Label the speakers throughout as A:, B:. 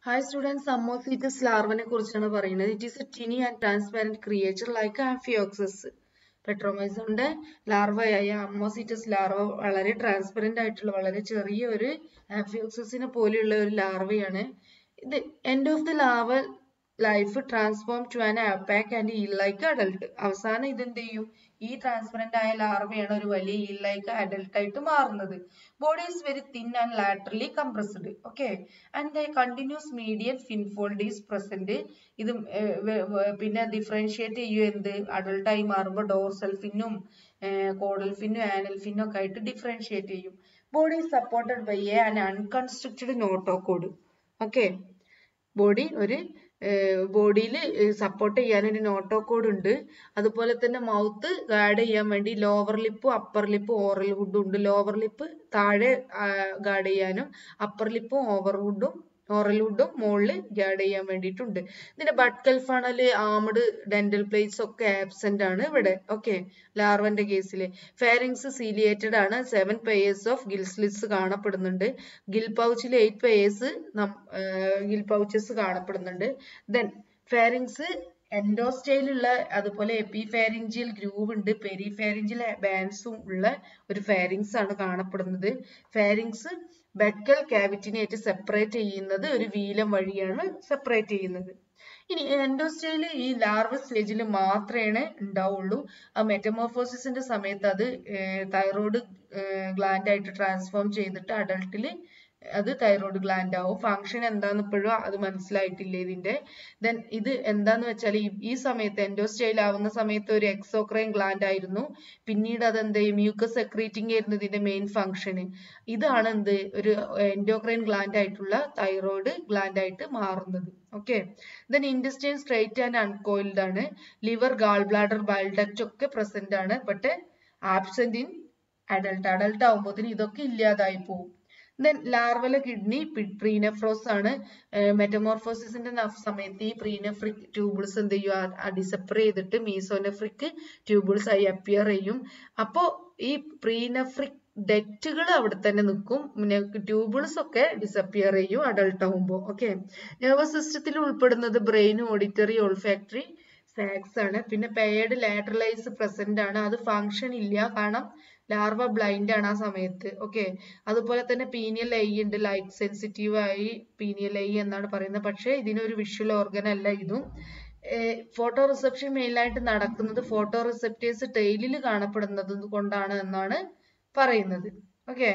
A: hi students അമ്മോസീറ്റസ് ലാർവനെ കുറിച്ചാണ് പറയുന്നത് it is a tiny and transparent creature like amphioxus പെട്രോമൈസോണിന്റെ ലാർവയായ അമ്മോസീറ്റസ് ലാർവ വളരെ ട്രാൻസ്പെറന്റ് ആയിട്ടുള്ള വളരെ ചെറിയ ഒരു ആംഫിയോക്സസിനെ പോലെയുള്ള ഒരു ലാർവയാണ് ഇത് end of the larva life transform to an ആപ്പാക്ക് ആൻഡ് ഈൽ ലൈക്ക് അഡൽട്ട് അവസാനം ഇതെന്ത് ചെയ്യും ഈ ട്രാൻസ്പെറന്റ് ആയ ലാർവയാണ് ഒരു വലിയ ഈൽ ലൈക്ക് അഡൽട്ട് ആയിട്ട് മാറുന്നത് body is very thin and laterally compressed okay and the continuous median finfold is present ഇത് പിന്നെ ഡിഫറൻഷിയേറ്റ് ചെയ്യും എന്ത് അഡൽട്ട് ആയി മാറുമ്പോൾ ഡോർസൽ ഫിന്നും കോഡൽ ഫിന്നും ആനൽ ഫിന്നും ഒക്കെ ആയിട്ട് ഡിഫറൻഷിയേറ്റ് ചെയ്യും body supported by a an unconstricted notochord okay body ഒരു ബോഡിയിൽ സപ്പോർട്ട് ചെയ്യാൻ ഒരു നോട്ടോകോഡ് ഉണ്ട് അതുപോലെ തന്നെ മൗത്ത് ഗാർഡ് ചെയ്യാൻ വേണ്ടി ലോവർ ലിപ്പും അപ്പർ ലിപ്പും ഓറൽ വുഡും ഉണ്ട് ലോവർ ലിപ്പ് താഴെ ഗാർഡ് ചെയ്യാനും അപ്പർ ലിപ്പും ഓവർ വുഡും ഓറൽ വുഡും മുകളിൽ ഗാർഡ് ചെയ്യാൻ വേണ്ടിയിട്ടുണ്ട് ഇതിന്റെ buccal funnel armed dental plates ഒക്കെ ആബ്സെന്റ് ആണ് ഇവിടെ ഓക്കെ ലാർവന്റെ കേസിൽ ഫാരിങ്സ് സീലിയേറ്റഡ് ആണ് seven pairs of gill slits കാണപ്പെടുന്നുണ്ട് ഗിൽ പൗച്ചിൽ എയ്റ്റ് പെയേഴ്സ് ഗിൽ പൗച്ചസ് കാണപ്പെടുന്നുണ്ട് ദെൻ ഫാരിങ്സ് എൻഡോസ്റ്റൈലുള്ള അതുപോലെ എപ്പിഫാരിഞ്ചിയൽ ഗ്രൂവ് ഉണ്ട് പെരിഫാരിഞ്ചിയൽ ബാൻസും ഉള്ള ഒരു ഫാരിങ്സ് ആണ് കാണപ്പെടുന്നത് ഫാരിങ്സ് ബെക്കൽ ക്യാവിറ്റിനായിട്ട് സെപ്പറേറ്റ് ചെയ്യുന്നത് ഒരു വീലം വഴിയാണ് സെപ്പറേറ്റ് ചെയ്യുന്നത് ഇനി എൻഡോസ്റ്റൈല് ഈ ലാർവ സ്റ്റേജിൽ മാത്രമേ ഉണ്ടാവുള്ളൂ ആ മെറ്റമോർഫോസിന്റെ സമയത്ത് അത് തൈറോയ്ഡ് ഗ്ലാൻഡ് ആയിട്ട് ട്രാൻസ്ഫോം ചെയ്തിട്ട് അഡൾട്ടിൽ അത് തൈറോയ്ഡ് ഗ്ലാൻഡ് ആവും ഫംഗ്ഷൻ എന്താന്ന് ഇപ്പോഴും അത് മനസ്സിലായിട്ടില്ല ഇതിന്റെ ദെൻ ഇത് എന്താന്ന് വെച്ചാൽ ഈ സമയത്ത് എൻഡോസ്റ്റൈൽ ആവുന്ന സമയത്ത് ഒരു എക്സോക്രൈൻ ഗ്ലാൻഡ് ആയിരുന്നു പിന്നീട് അത് എന്ത് മ്യൂക്കസ് സെക്രീറ്റിംഗ് ആയിരുന്നു ഇതിന്റെ മെയിൻ ഫംഗ്ഷന് ഇതാണ് എന്ത് ഒരു എൻഡോക്രൈൻ ഗ്ലാൻഡ് ആയിട്ടുള്ള തൈറോയ്ഡ് ഗ്ലാൻഡ് ആയിട്ട് മാറുന്നത് okay then intestine straight and uncoiled ആണ് liver gall bladder bile duct ഒക്കെ പ്രസന്റ് ആണ് but absent in adult adult ആവുമ്പോഴത്തേന് ഇതൊക്കെ ഇല്ലാതായി പോകും ദെൻ ലാർവല കിഡ്നി പ്രീനെഫ്രോസ് ആണ് മെറ്റമോർഫോസിന്റെ സമയത്ത് ഈ പ്രീനെഫ്രിക് ട്യൂബിൾസ് എന്ത് ചെയ്യും ഡിസപ്പർ ചെയ്തിട്ട് മീസോനെഫ്രിക് ട്യൂബിൾസ് ആയി അപ്പിയർ ചെയ്യും അപ്പോ ഈ പ്രീനെഫ്രിക് ഡെറ്റുകൾ അവിടെ തന്നെ നിൽക്കും ട്യൂബിൾസ് ഒക്കെ ഡിസപ്പിയർ ചെയ്യും അഡൾട്ട് ആവുമ്പോൾ ഓക്കെ നെർവസ് സിസ്റ്റത്തിൽ ഉൾപ്പെടുന്നത് ബ്രെയിൻ ഓഡിറ്ററി ഓൾഫാക്ടറി സാക്സ് ആണ് പിന്നെ പെയർഡ് ലാറ്ററലൈസ് പ്രസന്റ് ആണ് അത് ഫങ്ഷൻ ഇല്ല കാരണം ലാർവ ബ്ലൈൻഡ് ആണ് ആ സമയത്ത് ഓക്കെ അതുപോലെ തന്നെ പീനിയൽ ഐ ഉണ്ട് ലൈറ്റ് സെൻസിറ്റീവ് ആയി പീനിയൽ ഐ എന്നാണ് പറയുന്നത് പക്ഷേ ഇതിനൊരു വിഷ്വൽ ഓർഗൻ അല്ല ഇതും ഫോട്ടോ റിസപ്ഷൻ മെയിനായിട്ട് നടക്കുന്നത് ഫോട്ടോ റിസെപ്റ്റേഴ്സ് ടെയിലിൽ കാണപ്പെടുന്നത് കൊണ്ടാണ് എന്നാണ് പറയുന്നത് ഓക്കെ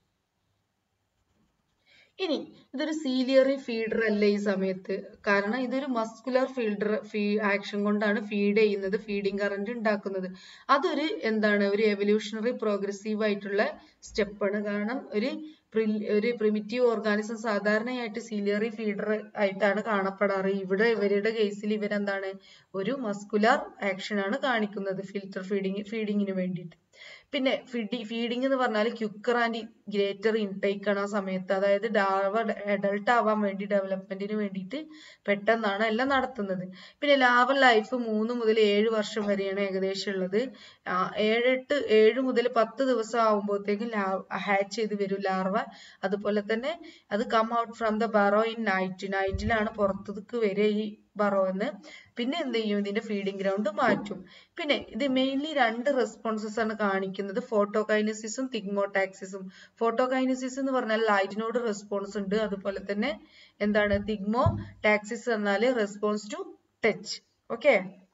A: ഇനി ഇതൊരു സീലിയറി ഫീഡർ അല്ല ഈ സമയത്ത് കാരണം ഇതൊരു മസ്കുലർ ഫീൽഡർ ഫീ ആക്ഷൻ കൊണ്ടാണ് ഫീഡ് ചെയ്യുന്നത് ഫീഡിങ് കറന്റ് ഉണ്ടാക്കുന്നത് അതൊരു എന്താണ് ഒരു എവല്യൂഷണറി പ്രോഗ്രസീവ് ആയിട്ടുള്ള സ്റ്റെപ്പാണ് കാരണം ഒരു ഒരു പ്രിമിറ്റീവ് ഓർഗാനിസം സാധാരണയായിട്ട് സീലിയറി ഫീഡർ ആയിട്ടാണ് കാണപ്പെടാറ് ഇവിടെ ഇവരുടെ കേസിൽ ഇവരെന്താണ് ഒരു മസ്കുലർ ആക്ഷൻ ആണ് കാണിക്കുന്നത് ഫിൽറ്റർ ഫീഡിങ് ഫീഡിങ്ങിന് വേണ്ടിയിട്ട് പിന്നെ ഫിഡി ഫീഡിംഗ് എന്ന് പറഞ്ഞാൽ ക്യുക്കർ ആൻഡ് ഗ്രേറ്റർ ഇൻടേക്ക് ആണ് ആ സമയത്ത് അതായത് ലാവ അഡൾട്ട് ആവാൻ വേണ്ടി ഡെവലപ്മെന്റിന് വേണ്ടിയിട്ട് പെട്ടെന്നാണ് എല്ലാം നടത്തുന്നത് പിന്നെ ലാവ ലൈഫ് മൂന്ന് മുതൽ ഏഴ് വർഷം വരെയാണ് ഏകദേശം ഉള്ളത് ഏഴെട്ട് ഏഴ് മുതൽ പത്ത് ദിവസം ആകുമ്പോഴത്തേക്കും ഹാച്ച് ചെയ്ത് വരും ലാർവ അതുപോലെ തന്നെ അത് come out from the burrow in night നൈറ്റിലാണ് പുറത്തേക്ക് വരിക ഈ ബറോന്ന് പിന്നെ എന്ത് ചെയ്യും ഇതിന്റെ ഫീഡിംഗ് ഗ്രൗണ്ട് മാറ്റും പിന്നെ ഇത് മെയിൻലി രണ്ട് റെസ്പോൺസസ് ആണ് കാണിക്കുന്നത് ഫോട്ടോകൈനസിസും തിഗ്മോടാക്സിസും ഫോട്ടോകൈനസിസ് എന്ന് പറഞ്ഞാൽ ലൈറ്റിനോട് റെസ്പോൺസ് ഉണ്ട് അതുപോലെ തന്നെ എന്താണ് തിഗ്മോ ടാക്സിസ് എന്നാൽ റെസ്പോൺസ് ടു ടച്ച് ഓക്കെ